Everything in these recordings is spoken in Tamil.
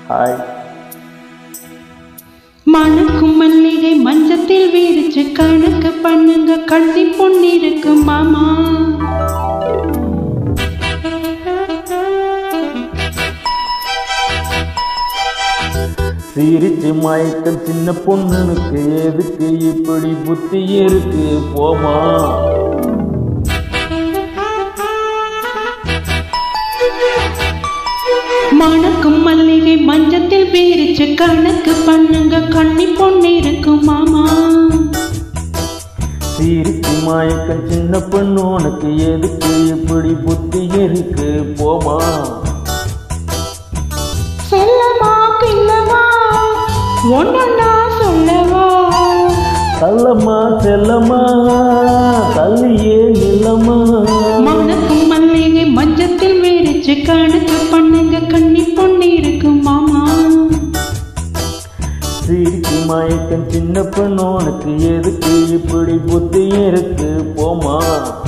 ஹாய் மணக்கும் மல்லிகை மஞ்சத்தில் வீரிச்சு கணக்கு பண்ணுங்க கண்ணி பொன்னிருக்கு மாமா சிரிச்சு மயக்கம் சின்ன பொண்ணுனுக்கு எதுக்கு இப்படி புத்தி இருக்கு போமா மணக்கும் மல்லிகை மஞ்சத்தில் வீரிச்சு கணக்கு பண்ணுங்க கண்ணி பொன்னிருக்கு மாமா சிரிச்சு மயக்கம் சின்ன பொண்ணு உனக்கு எதுக்கு இப்படி புத்தி இருக்கு போமா செல்லமா கில்லவா ஒன்னா சொல்லவா தள்ளம்மா செல்லம்மா தள்ளியே நில்லம்மா மணக்கும் மல்லிகை மஞ்சத்தில் வீரிச்சு கணக்கு பண்ணுங்க கண்ணி பொன்னிருக்கு மாமா சிரிச்சு மயக்கம் சின்ன பொண்ணு உனக்கு எதுக்கு இப்படி புத்தி இருக்கு போமா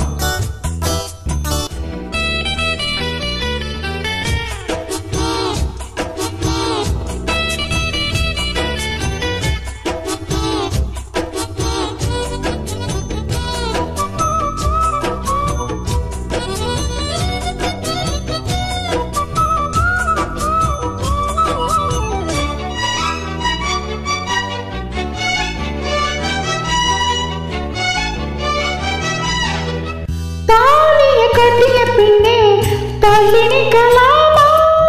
தாலிய கட்டிய பின்னே தள்ளி நிற்கலாமா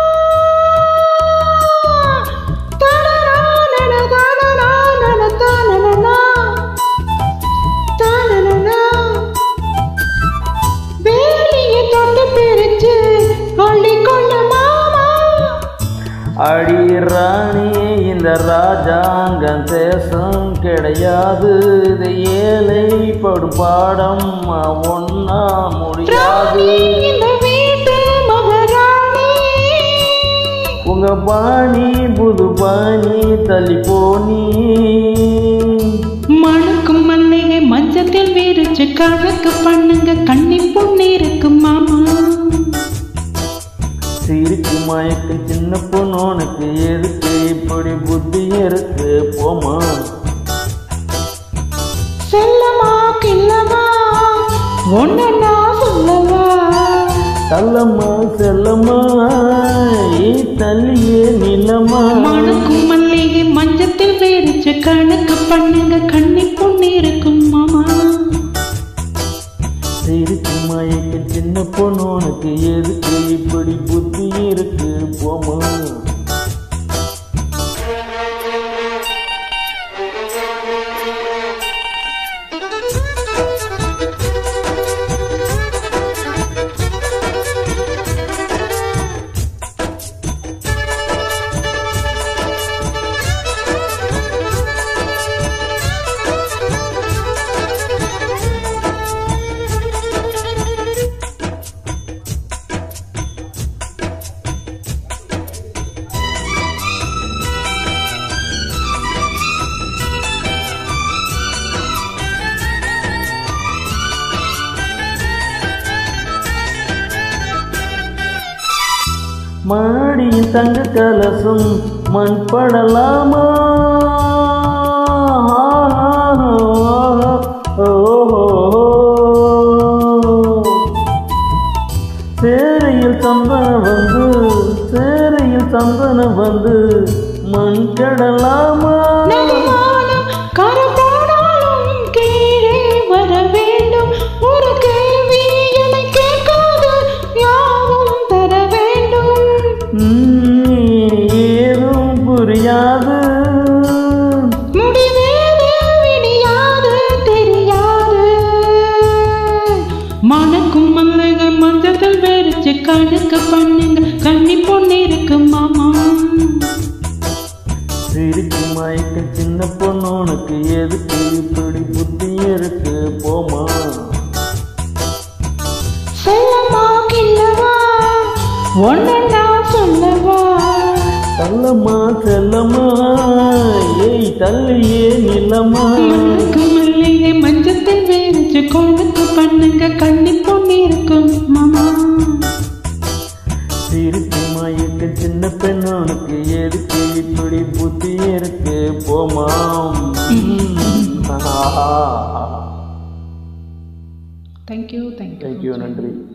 தனனானன, தனனானன, தனனனா, தனனனா. வேலிய தொட்டு பிரிச்சு அள்ளிக்கொள்ள மாமா அடி ராணி இந்த ராஜாங்கம் தேசம் கிடையாது இது ஏழை படும் பாடம் ஒன்னா முடியாது ராணி இந்த வீட்டு மகாராணி உங்க பாணி புது பாணி தள்ளி போனி மணக்கும் மல்லிகை மஞ்சத்தில் வீரிச்சு கணக்கு பண்ணுங்க கண்ணி பொன்னிருக்கு மாமா சிரிச்சு மயக்கம் சின்ன பொண்ணு உனக்கு எதுக்கு இப்படி புத்தி இருக்கு போமா செல்லமா கில்லமா ஒன்னா சொல்லவா தள்ளம்மா செல்லம்மா ஏ தள்ளியே நிலமா மணக்கும் மல்லிகை மஞ்சத்தில் வீரிச்சு கணக்கு பண்ணுங்க கண்ணி பொன்னிருக்கும் மாமா சிரிச்சு மயக்க சின்ன பொண்ணு உனக்கு எதுக்கு இப்படி புத்தி இருக்கு போமா மாடியின் தங்க கலசம் மண் படலாமா சேரையில் சந்தனம் வந்து சேரையில் சந்தனம் வந்து மண் கடலாமா நெடுமானம் கரப்பானாலும் கீழே வர வேண்டும் ஒரு கேள்வி என்னை கேட்காது யாவும் தர வேண்டும் ம், ஏதும் புரியாது முடிவேது விடியாது தெரியாது மணக்கும் மல்லிகை மஞ்சத்தில் வெறிச்சு கணக்கு பண்ணுங்க கண்ணி பொன்னிருக்கு மாமா சிரிக்கு மயக்க சின்ன பொண்ணு உனக்கு எதுக்கு இப்படி புத்தி இருக்கு போமா செல்லமா கில்லவா ஒன்னா சொல்லவா தள்ளம்மா செல்லம்மா ஏய் தள்ளியே நிலமா மணக்கு மல்லிகை மஞ்சத்தில் வெறிச்சு கணக்கு பண்ணுங்க கண்ணி பொன்னிருக்கு மாமா சிரிக்கு இருக்குமா இருக்கு சின்ன பெண்ணோனுக்கு எதுக்கு இப்படி புத்தி இருக்கு போமாம் தேங்க்யூ தேங்க்யூ தேங்க்யூ நன்றி